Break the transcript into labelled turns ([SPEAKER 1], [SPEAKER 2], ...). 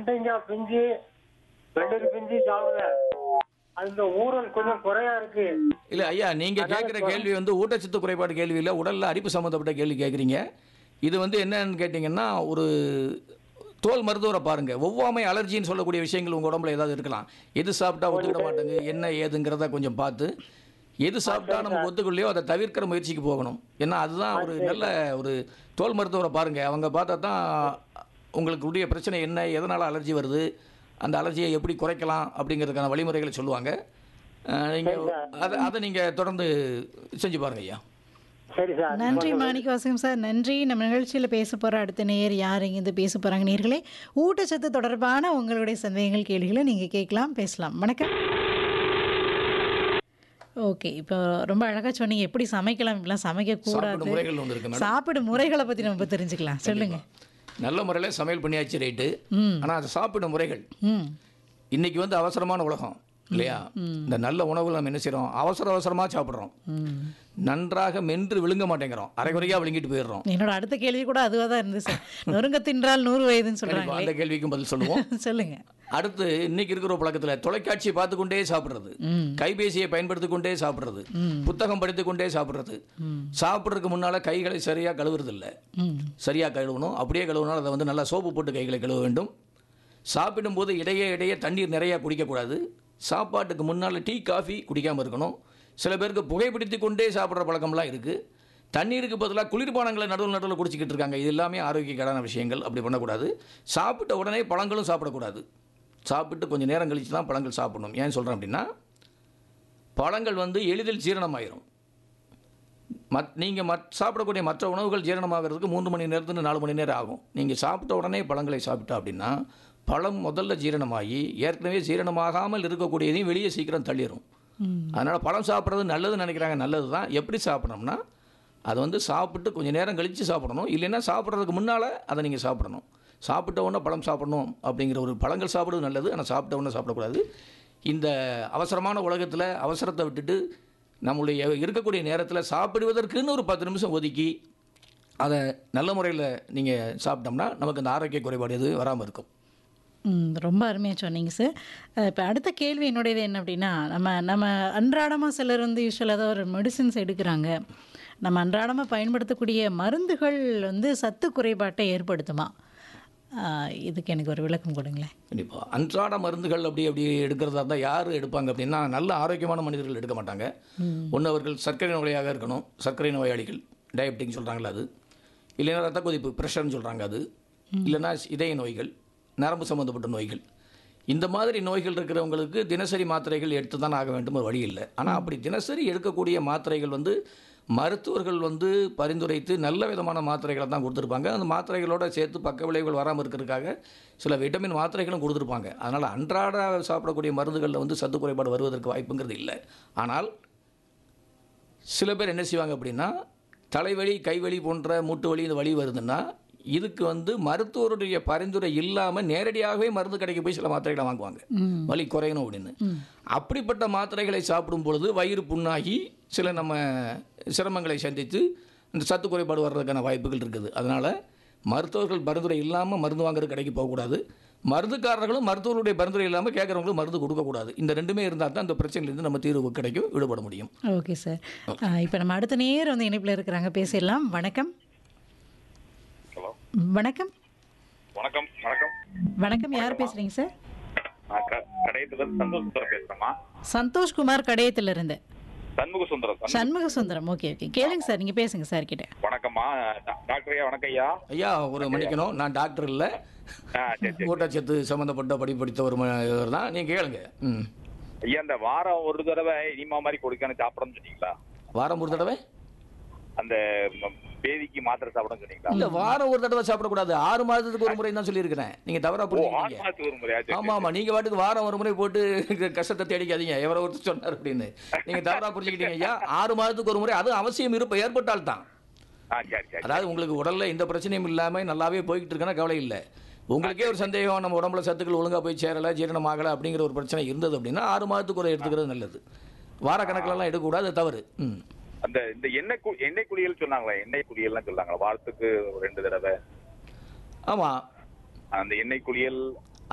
[SPEAKER 1] வெண்டைக்காய் பிஞ்சு வெள்ளரி பிஞ்சு சாப்பிடுவேன் அந்த ஊரல் கொஞ்சம் குறையா இருக்கு
[SPEAKER 2] இல்ல ஐயா நீங்க கேட்குற கேள்வி வந்து ஊட்டச்சத்து குறைபாடு கேள்வி இல்ல உடல்ல அரிப்பு சம்மந்தப்பட்ட கேள்வி கேட்குறீங்க இது வந்து என்னன்னு கேட்டிங்கன்னா ஒரு தோல் மருத்துவரை பாருங்க ஒவ்வாமை அலர்ஜின்னு சொல்லக்கூடிய விஷயங்கள் உங்க உடம்புல ஏதாவது இருக்கலாம் எது சாப்பிட்டா ஒத்துக்கிட மாட்டேங்குது என்ன ஏதுங்கிறத கொஞ்சம் பார்த்து எது சாப்பிட்டா நமக்கு ஒத்துக்கலையோ அதை தவிர்க்கிற முயற்சிக்கு போகணும் ஏன்னா அதுதான் ஒரு நல்ல ஒரு தோல் மருத்துவரை பாருங்க அவங்க பார்த்தா தான் உங்களுக்கு உடைய பிரச்சனை என்ன எதனால் அலர்ஜி வருது அந்த அலர்ஜியை எப்படி குறைக்கலாம் அப்படிங்கிறதுக்கான வழிமுறைகளை சொல்லுவாங்க அஹ் நீங்க அதை அதை நீங்க தொடர்ந்து செஞ்சு பாருங்க ஐயா
[SPEAKER 1] சரி சார்
[SPEAKER 3] நன்றி மாணிக்கவாசகம் சார் நன்றி நம்ம நிகழ்ச்சியில் பேச போகிற அடுத்த நேர் யார் இங்கேருந்து பேச போகிறாங்க நேர்களே ஊட்டச்சத்து தொடர்பான உங்களுடைய சந்தேகங்கள் கேள்விகளை நீங்கள் கேட்கலாம் பேசலாம் வணக்கம் ஓகே இப்போ ரொம்ப அழகாக சொன்னீங்க எப்படி சமைக்கலாம் இப்படிலாம்
[SPEAKER 2] சாப்பிடும்
[SPEAKER 3] சமைக்கக்கூடாது
[SPEAKER 2] முறைகள் ஒன்று இருக்கு மேடம்
[SPEAKER 3] சாப்பிடும் முறைகளை பற்றி நம்ம இப்ப தெரிஞ்சுக்கலாம் சொல்லுங்க
[SPEAKER 2] நல்ல முறையில் சமையல் பண்ணியாச்சு ரைட்டு
[SPEAKER 3] ம்
[SPEAKER 2] ஆனால் அது சாப்பிடும் முறைகள்
[SPEAKER 3] ம்
[SPEAKER 2] இன்னைக்கு வந்து அவசரமான உலகம் இல்லையா இந்த நல்ல உணவுகள் நம்ம என்ன செய்கிறோம் அவசர அவசரமாக சாப்பிட்றோம்
[SPEAKER 3] ம்
[SPEAKER 2] நன்றாக மென்று விழுங்க மாட்டேங்கிறோம் அரைகுறையாக விழுங்கிட்டு போயிடுறோம்
[SPEAKER 3] என்னோட அடுத்த கேள்வி கூட அதுவாக தான் இருந்துச்சு சார் நொறுங்க தின்றால் நூறு வயதுன்னு
[SPEAKER 2] கண்டிப்பா,
[SPEAKER 3] சொல்கிறாங்களே
[SPEAKER 2] அந்த கேள்விக்கும் பதில் சொல்லுவோம்
[SPEAKER 3] சொல்லுங்க
[SPEAKER 2] அடுத்து இன்னைக்கு இருக்கிற ஒரு பழக்கத்தில் தொலைக்காட்சியை பார்த்து கொண்டே சாப்பிட்றது
[SPEAKER 3] ம்
[SPEAKER 2] கைபேசியை பயன்படுத்தி கொண்டே சாப்பிட்றது புத்தகம் படித்து கொண்டே சாப்பிட்றது சாப்பிட்றதுக்கு முன்னால் கைகளை சரியாக கழுவுறது இல்லை
[SPEAKER 3] ம்
[SPEAKER 2] சரியாக கழுவணும் அப்படியே கழுவினால் அதை வந்து நல்லா சோப்பு போட்டு கைகளை கழுவ வேண்டும் சாப்பிடும்போது இடையே இடையே தண்ணீர் நிறையா குடிக்கக்கூடாது சாப்பாட்டுக்கு முன்னால் டீ காஃபி குடிக்காமல் இருக்கணும் சில பேருக்கு புகைப்பிடித்து கொண்டே சாப்பிட்ற பழக்கம்லாம் இருக்குது தண்ணீருக்கு பதிலாக குளிர்பானங்களை நடுவில் நடுவில் குடிச்சிக்கிட்டு இருக்காங்க இது எல்லாமே ஆரோக்கியக்கேடான விஷயங்கள் அப்படி பண்ணக்கூடாது சாப்பிட்ட உடனே பழங்களும் சாப்பிடக்கூடாது சாப்பிட்டு கொஞ்சம் நேரம் கழித்து தான் பழங்கள் சாப்பிடணும் ஏன் சொல்கிறேன் அப்படின்னா பழங்கள் வந்து எளிதில் ஜீரணமாயிரும் மத் நீங்கள் மத் சாப்பிடக்கூடிய மற்ற உணவுகள் ஜீரணமாகிறதுக்கு மூன்று மணி நேரத்துலேருந்து நாலு மணி நேரம் ஆகும் நீங்கள் சாப்பிட்ட உடனே பழங்களை சாப்பிட்டா அப்படின்னா பழம் முதல்ல ஜீரணமாகி ஏற்கனவே ஜீரணமாகாமல் இருக்கக்கூடியதையும் வெளியே சீக்கிரம் தள்ளிடும்
[SPEAKER 3] ம்
[SPEAKER 2] அதனால் பழம் சாப்பிட்றது நல்லதுன்னு நினைக்கிறாங்க நல்லது தான் எப்படி சாப்பிடணும்னா அதை வந்து சாப்பிட்டு கொஞ்சம் நேரம் கழித்து சாப்பிடணும் இல்லைன்னா சாப்பிட்றதுக்கு முன்னால் அதை நீங்கள் சாப்பிடணும் சாப்பிட்ட உடனே பழம் சாப்பிடணும் அப்படிங்கிற ஒரு பழங்கள் சாப்பிடுறது நல்லது ஆனால் சாப்பிட்ட உடனே சாப்பிடக்கூடாது இந்த அவசரமான உலகத்தில் அவசரத்தை விட்டுட்டு நம்மளுடைய இருக்கக்கூடிய நேரத்தில் சாப்பிடுவதற்குன்னு ஒரு பத்து நிமிஷம் ஒதுக்கி அதை நல்ல முறையில் நீங்கள் சாப்பிட்டோம்னா நமக்கு அந்த ஆரோக்கிய குறைபாடு எதுவும் வராமல் இருக்கும்
[SPEAKER 3] ம் ரொம்ப அருமையாக சொன்னீங்க சார் இப்போ அடுத்த கேள்வி என்னுடையது என்ன அப்படின்னா நம்ம நம்ம அன்றாடமாக சிலர் வந்து யூஸ்வலாக ஏதோ ஒரு மெடிசின்ஸ் எடுக்கிறாங்க நம்ம அன்றாடமாக பயன்படுத்தக்கூடிய மருந்துகள் வந்து சத்து குறைபாட்டை ஏற்படுத்துமா ஆஹ் இதுக்கு எனக்கு ஒரு விளக்கம் கொடுங்களேன்
[SPEAKER 2] கண்டிப்பாக அன்றாட மருந்துகள் அப்படி அப்படி எடுக்கிறதா இருந்தால் யார் எடுப்பாங்க அப்படின்னா நல்ல ஆரோக்கியமான மனிதர்கள் எடுக்க மாட்டாங்க ஒன்று அவர்கள் சர்க்கரை நோயாக இருக்கணும் சர்க்கரை நோயாளிகள் டயபெட்டிக் சொல்கிறாங்களா அது இல்லைன்னா ரத்த கொதிப்பு ப்ரெஷர்னு சொல்கிறாங்க அது இல்லைன்னா இதய நோய்கள் நரம்பு சம்மந்தப்பட்ட நோய்கள் இந்த மாதிரி நோய்கள் இருக்கிறவங்களுக்கு தினசரி மாத்திரைகள் எடுத்து தான் ஆக வேண்டும் ஒரு வழி இல்லை ஆனால் அப்படி தினசரி எடுக்கக்கூடிய மாத்திரைகள் வந்து மருத்துவர்கள் வந்து பரிந்துரைத்து நல்ல விதமான மாத்திரைகளை தான் கொடுத்துருப்பாங்க அந்த மாத்திரைகளோட சேர்த்து பக்க விளைவுகள் வராமல் இருக்கிறதுக்காக சில விட்டமின் மாத்திரைகளும் கொடுத்துருப்பாங்க அதனால் அன்றாட சாப்பிடக்கூடிய மருந்துகளில் வந்து சத்து குறைபாடு வருவதற்கு வாய்ப்புங்கிறது இல்லை ஆனால் சில பேர் என்ன செய்வாங்க அப்படின்னா தலைவலி கைவலி போன்ற மூட்டு வலி இந்த வலி வருதுன்னா இதுக்கு வந்து மருத்துவருடைய பரிந்துரை இல்லாமல் நேரடியாகவே மருந்து கடைக்கு போய் சில மாத்திரைகளை வாங்குவாங்க வலி குறையணும் அப்படின்னு அப்படிப்பட்ட மாத்திரைகளை சாப்பிடும் பொழுது வயிறு புண்ணாகி சில நம்ம சிரமங்களை சந்தித்து இந்த சத்து குறைபாடு வர்றதுக்கான வாய்ப்புகள் இருக்குது அதனால் மருத்துவர்கள் பரிந்துரை இல்லாமல் மருந்து வாங்குறது கடைக்கு போகக்கூடாது மருந்துக்காரர்களும் மருத்துவருடைய பரிந்துரை இல்லாமல் கேட்குறவங்களும் மருந்து கொடுக்கக்கூடாது இந்த ரெண்டுமே இருந்தால் தான் இந்த பிரச்சனையிலேருந்து நம்ம தீர்வு கிடைக்கும் விடுபட முடியும்
[SPEAKER 3] ஓகே சார் இப்போ நம்ம அடுத்த நேர் வந்து இணைப்பில் இருக்கிறாங்க பேசிடலாம் வணக்கம்
[SPEAKER 4] ஹலோ
[SPEAKER 3] வணக்கம்
[SPEAKER 4] வணக்கம் வணக்கம்
[SPEAKER 3] வணக்கம் யார் பேசுகிறீங்க சார்
[SPEAKER 4] நான் க- கடையத்துல இருந்து சண்முக சுந்தரம் பேசுறேம்மா
[SPEAKER 3] சந்தோஷ்குமார் கடையத்திலிருந்து
[SPEAKER 4] சண்முக சுந்தரம் சண்முக-
[SPEAKER 3] சண்முக சுந்தரம் ஓகே ஓகே கேளுங்க சார் நீங்கள் பேசுங்க சார் கிட்ட
[SPEAKER 4] வணக்கம்மா டா- டாக்டர் ஐயா வணக்கம் ஐயா
[SPEAKER 2] ஐயா ஒரு மன்னிக்கணும் நான் டாக்டர் இல்லை
[SPEAKER 4] ஆ சரி சரி
[SPEAKER 2] ஊட்டச்சத்து சம்மந்தப்பட்ட படி படித்த ஒரு இவர் தான் நீங்கள் கேளுங்க ம்
[SPEAKER 4] ஐயா இந்த வாரம் ஒரு தடவை இனிமா மாதிரி கொடுக்கணும் சாப்பிடணும்னு சொன்னீங்களா
[SPEAKER 2] வாரம் ஒரு தடவை
[SPEAKER 4] அந்த ம- பேதிக்கு மாத்திரை சாப்பிடணும்னு சொன்னீங்களா
[SPEAKER 2] இல்ல வாரம் ஒரு தடவை சாப்பிடக்கூடாது ஆறு மாதத்துக்கு ஒரு முறை தான் சொல்லியிருக்கிறேன் நீங்கள் தவறாக
[SPEAKER 4] ஓ ஆறு
[SPEAKER 2] புரிஞ்சுக்கிட்டீங்க
[SPEAKER 4] மாசத்துக்கு ஒரு முறையா சரி,
[SPEAKER 2] ஆமா ஆமா நீங்க பாட்டுக்கு வாரம் ஒரு முறை போட்டு கஷ்டத்தை தேடிக்காதீங்க எவரோ ஒருத்தர் சொன்னார் அப்படின்னு நீங்க தவறா புரிஞ்சுக்கிட்டீங்க ஐயா ஆறு மாதத்துக்கு ஒரு முறை அது அவசியம் இருப்ப ஏற்பட்டால் தான்
[SPEAKER 4] ஆ சரி சரி
[SPEAKER 2] அதாவது உங்களுக்கு உடல்ல எந்த பிரச்சனையும் இல்லாம நல்லாவே போய்கிட்டு இருக்குன்னா கவலை இல்லை உங்களுக்கே ஒரு சந்தேகம் நம்ம உடம்புல சத்துக்கள் ஒழுங்கா போய் சேரல ஜீரணமாகல அப்படிங்கிற ஒரு பிரச்சனை இருந்தது அப்படின்னா ஆறு மாதத்துக்கு ஒரு எடுத்துக்கிறது நல்லது வார கணக்கிலலாம் எடுக்கக்கூடாது அது தவறு ம்
[SPEAKER 4] அந்த இந்த எண்ணெய் கு- எண்ணெய் குளியல் சொன்னாங்களா எண்ணெய் குளியல்லாம் சொன்னாங்களா வாரத்துக்கு ஒரு ரெண்டு தடவை
[SPEAKER 2] ஆமா
[SPEAKER 4] அந்த எண்ணெய் குளியல்